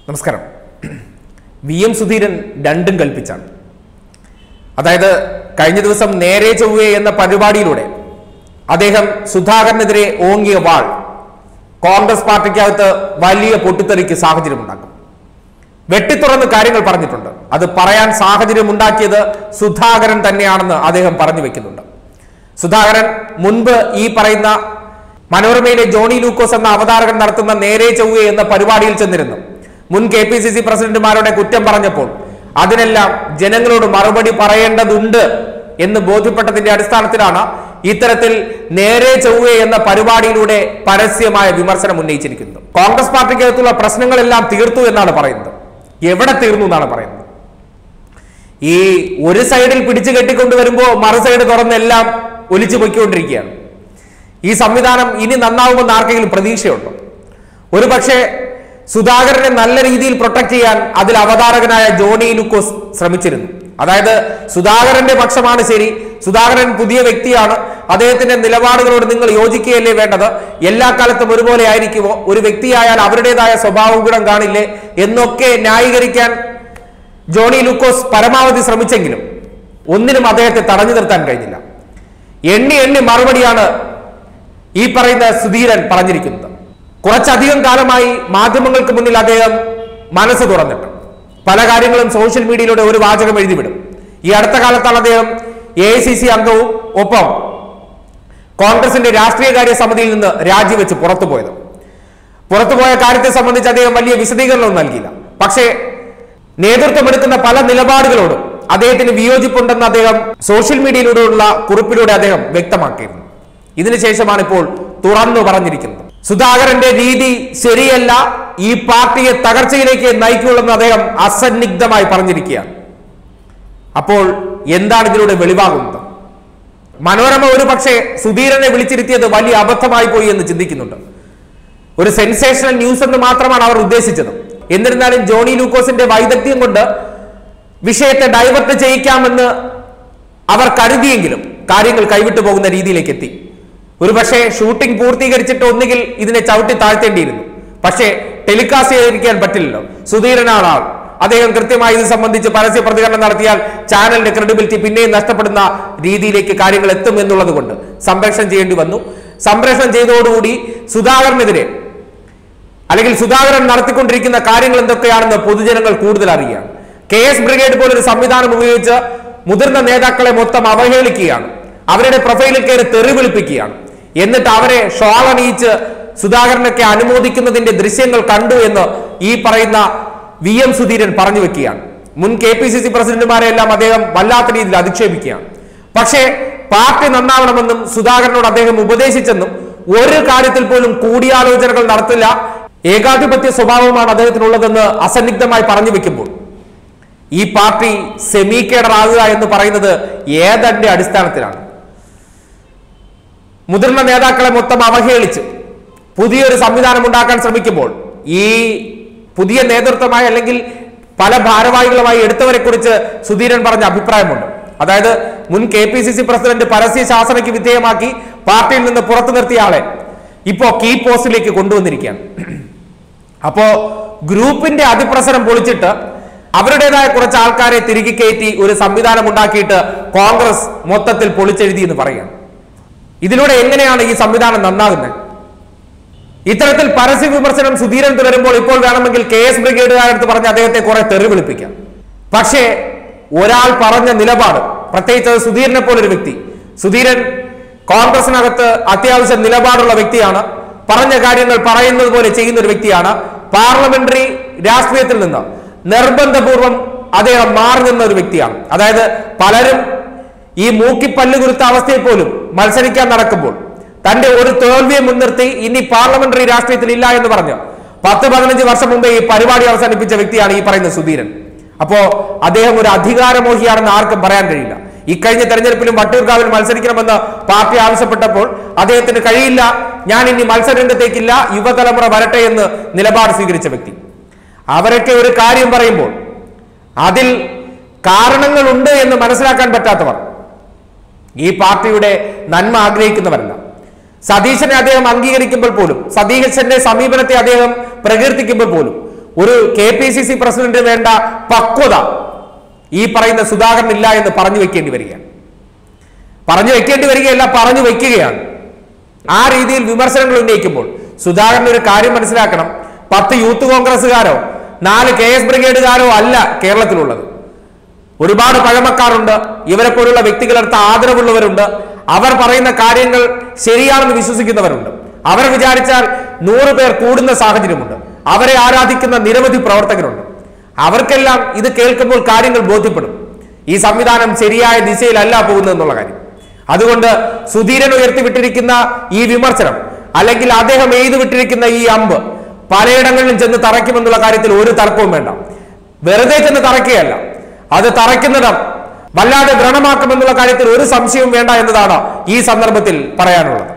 നമസ്കാരം V M Sudheeran രണ്ടും കൽപ്പിച്ചാണ് അതായത് കഴിഞ്ഞ ദിവസം നേരെ ചൊവ്വേ എന്ന പരിപാടിയിലൂടെ അദ്ദേഹം സുധാകരനെതിരെ ഓങ്ങിയ വാൾ കോൺഗ്രസ് പാർട്ടിക്കകത്ത് വലിയ പൊട്ടിത്തെറിക്ക് സാഹചര്യമുണ്ടാക്കും വെട്ടിത്തുറന്ന് കാര്യങ്ങൾ പറഞ്ഞിട്ടുണ്ട് അത് പറയാൻ സാഹചര്യം ഉണ്ടാക്കിയത് സുധാകരൻ തന്നെയാണെന്ന് അദ്ദേഹം പറഞ്ഞു വെക്കുന്നുണ്ട് സുധാകരൻ മുൻപ് ഈ പറയുന്ന മനോരമയിലെ ജോണി ലൂക്കോസ് എന്ന അവതാരകൻ നടത്തുന്ന നേരെ ചൊവ്വേ എന്ന പരിപാടിയിൽ ചെന്നിരുന്നു മുൻ കെ പി സി സി പ്രസിഡന്റുമാരുടെ കുറ്റം പറഞ്ഞപ്പോൾ അതിനെല്ലാം ജനങ്ങളോട് മറുപടി പറയേണ്ടതുണ്ട് എന്ന് ബോധ്യപ്പെട്ടതിന്റെ അടിസ്ഥാനത്തിലാണ് ഇത്തരത്തിൽ നേരെ ചൊവ്വേ എന്ന പരിപാടിയിലൂടെ പരസ്യമായ വിമർശനം ഉന്നയിച്ചിരിക്കുന്നത് കോൺഗ്രസ് പാർട്ടിക്കകത്തുള്ള പ്രശ്നങ്ങളെല്ലാം തീർത്തു എന്നാണ് പറയുന്നത് എവിടെ തീർന്നു എന്നാണ് പറയുന്നത് ഈ ഒരു സൈഡിൽ പിടിച്ചു കെട്ടിക്കൊണ്ടുവരുമ്പോൾ മറു സൈഡ് തുറന്നെല്ലാം ഒലിച്ചു പൊയ്ക്കൊണ്ടിരിക്കുകയാണ് ഈ സംവിധാനം ഇനി നന്നാവുമെന്ന് ആർക്കെങ്കിലും പ്രതീക്ഷയുണ്ടോ ഒരു പക്ഷേ സുധാകരനെ നല്ല രീതിയിൽ പ്രൊട്ടക്ട് ചെയ്യാൻ അതിൽ അവതാരകനായ ജോണി ലൂക്കോസ് ശ്രമിച്ചിരുന്നു അതായത് സുധാകരന്റെ പക്ഷമാണ് ശരി സുധാകരൻ പുതിയ വ്യക്തിയാണ് അദ്ദേഹത്തിന്റെ നിലപാടുകളോട് നിങ്ങൾ യോജിക്കുകയല്ലേ വേണ്ടത് എല്ലാ കാലത്തും ഒരുപോലെ ആയിരിക്കുമോ ഒരു വ്യക്തിയായാൽ അവരുടേതായ സ്വഭാവ ഗുണം കാണില്ലേ എന്നൊക്കെ ന്യായീകരിക്കാൻ ജോണി ലൂക്കോസ് പരമാവധി ശ്രമിച്ചെങ്കിലും ഒന്നിനും അദ്ദേഹത്തെ തടഞ്ഞു നിർത്താൻ കഴിഞ്ഞില്ല എണ്ണി എണ്ണി മറുപടിയാണ് ഈ പറയുന്ന സുധീരൻ പറഞ്ഞിരിക്കുന്നത് കുറച്ചധികം കാലമായി മാധ്യമങ്ങൾക്ക് മുന്നിൽ അദ്ദേഹം മനസ്സ് തുറന്നിട്ട് പല കാര്യങ്ങളും സോഷ്യൽ മീഡിയയിലൂടെ ഒരു വാചകം എഴുതിവിടും ഈ അടുത്ത കാലത്താണ് അദ്ദേഹം എ ഐ സി സി അംഗവും ഒപ്പം കോൺഗ്രസിന്റെ രാഷ്ട്രീയകാര്യ സമിതിയിൽ നിന്ന് രാജിവെച്ച് പുറത്തുപോയത് പുറത്തുപോയ കാര്യത്തെ സംബന്ധിച്ച് അദ്ദേഹം വലിയ വിശദീകരണവും നൽകിയില്ല പക്ഷേ നേതൃത്വമെടുക്കുന്ന പല നിലപാടുകളോടും അദ്ദേഹത്തിന് വിയോജിപ്പുണ്ടെന്ന് അദ്ദേഹം സോഷ്യൽ മീഡിയയിലൂടെയുള്ള കുറിപ്പിലൂടെ അദ്ദേഹം വ്യക്തമാക്കിയിരുന്നു ഇതിനുശേഷമാണ് ഇപ്പോൾ തുറന്നു പറഞ്ഞിരിക്കുന്നത് സുധാകരന്റെ രീതി ശരിയല്ല ഈ പാർട്ടിയെ തകർച്ചയിലേക്ക് നയിക്കുള്ളെന്ന് അദ്ദേഹം അസന്നിഗ്ധമായി പറഞ്ഞിരിക്കുകയാണ് അപ്പോൾ എന്താണ് ഇതിലൂടെ വെളിവാകുന്നത് മനോരമ ഒരു പക്ഷേ സുധീരനെ വിളിച്ചിരുത്തിയത് വലിയ അബദ്ധമായി പോയി എന്ന് ചിന്തിക്കുന്നുണ്ട് ഒരു സെൻസേഷണൽ ന്യൂസ് എന്ന് മാത്രമാണ് അവർ ഉദ്ദേശിച്ചത് എന്നിരുന്നാലും ജോണി ലൂക്കോസിന്റെ വൈദഗ്ധ്യം കൊണ്ട് വിഷയത്തെ ഡൈവേർട്ട് ചെയ്യിക്കാമെന്ന് അവർ കരുതിയെങ്കിലും കാര്യങ്ങൾ കൈവിട്ടു പോകുന്ന രീതിയിലേക്ക് എത്തി ഒരു പക്ഷേ ഷൂട്ടിംഗ് പൂർത്തീകരിച്ചിട്ട് ഒന്നുകിൽ ഇതിനെ ചവിട്ടി താഴ്ത്തേണ്ടിയിരുന്നു പക്ഷേ ടെലികാസ്റ്റ് ചെയ്തിരിക്കാൻ പറ്റില്ലല്ലോ സുധീരനാണ് ആൾ അദ്ദേഹം കൃത്യമായി ഇത് സംബന്ധിച്ച് പരസ്യ പ്രതികരണം നടത്തിയാൽ ചാനലിന്റെ ക്രെഡിബിലിറ്റി പിന്നെയും നഷ്ടപ്പെടുന്ന രീതിയിലേക്ക് കാര്യങ്ങൾ എത്തും എന്നുള്ളത് കൊണ്ട് സംപ്രേഷണം ചെയ്യേണ്ടി വന്നു സംപ്രേഷണം ചെയ്തതോടുകൂടി സുധാകരനെതിരെ അല്ലെങ്കിൽ സുധാകരൻ നടത്തിക്കൊണ്ടിരിക്കുന്ന കാര്യങ്ങൾ എന്തൊക്കെയാണെന്ന് പൊതുജനങ്ങൾ കൂടുതൽ അറിയുകയാണ് കെ എസ് ബ്രിഗേഡ് പോലൊരു സംവിധാനം ഉപയോഗിച്ച് മുതിർന്ന നേതാക്കളെ മൊത്തം അവഹേളിക്കുകയാണ് അവരുടെ പ്രൊഫൈലിൽ കയറി തെറി വിളിപ്പിക്കുകയാണ് എന്നിട്ട് അവരെ ഷോൾ അണിയിച്ച് സുധാകരനൊക്കെ അനുമോദിക്കുന്നതിന്റെ ദൃശ്യങ്ങൾ കണ്ടു എന്ന് ഈ പറയുന്ന വി എം സുധീരൻ പറഞ്ഞു വെക്കുകയാണ് മുൻ കെ പി സി സി പ്രസിഡന്റുമാരെ എല്ലാം അദ്ദേഹം വല്ലാത്ത രീതിയിൽ അധിക്ഷേപിക്കുകയാണ് പക്ഷേ പാർട്ടി നന്നാവണമെന്നും സുധാകരനോട് അദ്ദേഹം ഉപദേശിച്ചെന്നും ഒരു കാര്യത്തിൽ പോലും കൂടിയാലോചനകൾ നടത്തില്ല ഏകാധിപത്യ സ്വഭാവമാണ് അദ്ദേഹത്തിനുള്ളതെന്ന് അസന്നിഗ്ധമായി പറഞ്ഞു വെക്കുമ്പോൾ ഈ പാർട്ടി സെമി കേഡറാകുക എന്ന് പറയുന്നത് ഏതന്റെ അടിസ്ഥാനത്തിലാണ് മുതിർന്ന നേതാക്കളെ മൊത്തം അവഹേളിച്ച് പുതിയൊരു സംവിധാനം ഉണ്ടാക്കാൻ ശ്രമിക്കുമ്പോൾ ഈ പുതിയ നേതൃത്വമായി അല്ലെങ്കിൽ പല ഭാരവാഹികളുമായി എടുത്തവരെ കുറിച്ച് സുധീരൻ പറഞ്ഞ അഭിപ്രായമുണ്ട് അതായത് മുൻ K P C C president പരസ്യ ശാസനയ്ക്ക് വിധേയമാക്കി പാർട്ടിയിൽ നിന്ന് പുറത്തു നിർത്തിയ ആളെ ഇപ്പോ കീ പോസ്റ്റിലേക്ക് കൊണ്ടുവന്നിരിക്കുകയാണ് അപ്പോ ഗ്രൂപ്പിന്റെ അതിപ്രസരം പൊളിച്ചിട്ട് അവരുടേതായ കുറച്ച് ആൾക്കാരെ തിരികെ കയറ്റി ഒരു സംവിധാനം ഉണ്ടാക്കിയിട്ട് കോൺഗ്രസ് മൊത്തത്തിൽ പൊളിച്ചെഴുതി എന്ന് പറയുകയാണ് ഇതിലൂടെ എങ്ങനെയാണ് ഈ സംവിധാനം നന്നാകുന്നത് ഇത്തരത്തിൽ പരസ്യ വിമർശനം സുധീരൻ തുടരുമ്പോൾ ഇപ്പോൾ വേണമെങ്കിൽ കെ എസ് ബ്രിഗേഡുകാരടുത്ത് പറഞ്ഞ് അദ്ദേഹത്തെ കുറെ തെറി വിളിപ്പിക്കാം പക്ഷേ ഒരാൾ പറഞ്ഞ നിലപാട് പ്രത്യേകിച്ച് അത് സുധീരനെ പോലൊരു വ്യക്തി സുധീരൻ കോൺഗ്രസിനകത്ത് അത്യാവശ്യം നിലപാടുള്ള വ്യക്തിയാണ് പറഞ്ഞ കാര്യങ്ങൾ പറയുന്നത് പോലെ ചെയ്യുന്ന ഒരു വ്യക്തിയാണ് പാർലമെന്ററി രാഷ്ട്രീയത്തിൽ നിന്ന് നിർബന്ധപൂർവം അദ്ദേഹം മാറി നിന്ന ഒരു വ്യക്തിയാണ് അതായത് പലരും ഈ മൂക്കിപ്പല്ല് കുരുത്ത അവസ്ഥയിൽ പോലും മത്സരിക്കാൻ നടക്കുമ്പോൾ തന്റെ ഒരു തോൽവിയെ മുൻനിർത്തി ഇനി പാർലമെന്ററി രാഷ്ട്രീയത്തിൽ ഇല്ല എന്ന് പറഞ്ഞ് പത്ത് പതിനഞ്ച് വർഷം മുമ്പേ ഈ പരിപാടി അവസാനിപ്പിച്ച വ്യക്തിയാണ് ഈ പറയുന്ന സുധീരൻ അപ്പോ അദ്ദേഹം ഒരു അധികാരമോഹിയാണെന്ന് ആർക്കും പറയാൻ കഴിയില്ല ഇക്കഴിഞ്ഞ തെരഞ്ഞെടുപ്പിലും വട്ടിയൂർക്കാവിൽ മത്സരിക്കണമെന്ന് പാർട്ടി ആവശ്യപ്പെട്ടപ്പോൾ അദ്ദേഹത്തിന് കഴിയില്ല ഞാൻ ഇനി മത്സരരംഗത്തേക്കില്ല യുവതലമുറ വരട്ടെ എന്ന് നിലപാട് സ്വീകരിച്ച വ്യക്തി അവരൊക്കെ ഒരു കാര്യം പറയുമ്പോൾ അതിൽ കാരണങ്ങളുണ്ട് എന്ന് മനസ്സിലാക്കാൻ പറ്റാത്തവർ ഈ പാർട്ടിയുടെ നന്മ ആഗ്രഹിക്കുന്നവരല്ല സതീശനെ അദ്ദേഹം അംഗീകരിക്കുമ്പോൾ പോലും സതീശന്റെ സമീപനത്തെ അദ്ദേഹം പ്രകീർത്തിക്കുമ്പോൾ പോലും ഒരു കെ പി സി സി പ്രസിഡന്റിന് വേണ്ട പക്വത ഈ പറയുന്ന സുധാകരൻ ഇല്ല എന്ന് പറഞ്ഞു വെക്കേണ്ടി വരികയാണ് പറഞ്ഞു വെക്കേണ്ടി വരികയല്ല പറഞ്ഞു വെക്കുകയാണ് ആ രീതിയിൽ വിമർശനങ്ങൾ ഉന്നയിക്കുമ്പോൾ സുധാകരൻ ഒരു കാര്യം മനസ്സിലാക്കണം പത്ത് യൂത്ത് കോൺഗ്രസ്സുകാരോ നാല് കെ എസ് ബ്രിഗേഡുകാരോ അല്ല കേരളത്തിലുള്ളത് ഒരുപാട് പഴമക്കാരുണ്ട് ഇവരെ പോലുള്ള വ്യക്തികളടുത്ത് ആദരവുള്ളവരുണ്ട് അവർ പറയുന്ന കാര്യങ്ങൾ ശരിയാണെന്ന് വിശ്വസിക്കുന്നവരുണ്ട് അവർ വിചാരിച്ചാൽ നൂറ് പേർ കൂടുന്ന സാഹചര്യമുണ്ട് അവരെ ആരാധിക്കുന്ന നിരവധി പ്രവർത്തകരുണ്ട് അവർക്കെല്ലാം ഇത് കേൾക്കുമ്പോൾ കാര്യങ്ങൾ ബോധ്യപ്പെടും ഈ സംവിധാനം ശരിയായ ദിശയിലല്ല പോകുന്നത് എന്നുള്ള കാര്യം അതുകൊണ്ട് സുധീരൻ ഉയർത്തിവിട്ടിരിക്കുന്ന ഈ വിമർശനം അല്ലെങ്കിൽ അദ്ദേഹം എഴുതി വിട്ടിരിക്കുന്ന ഈ അമ്പ് പലയിടങ്ങളിലും ചെന്ന് തറയ്ക്കുമെന്നുള്ള കാര്യത്തിൽ ഒരു തർക്കവും വേണ്ട വെറുതെ ചെന്ന് തറയ്ക്കുകയല്ല അത് തറയ്ക്കുന്നിടം വല്ലാതെ വ്രണമാക്കുമെന്നുള്ള കാര്യത്തിൽ ഒരു സംശയവും വേണ്ട എന്നതാണ് ഈ സന്ദർഭത്തിൽ പറയാനുള്ളത്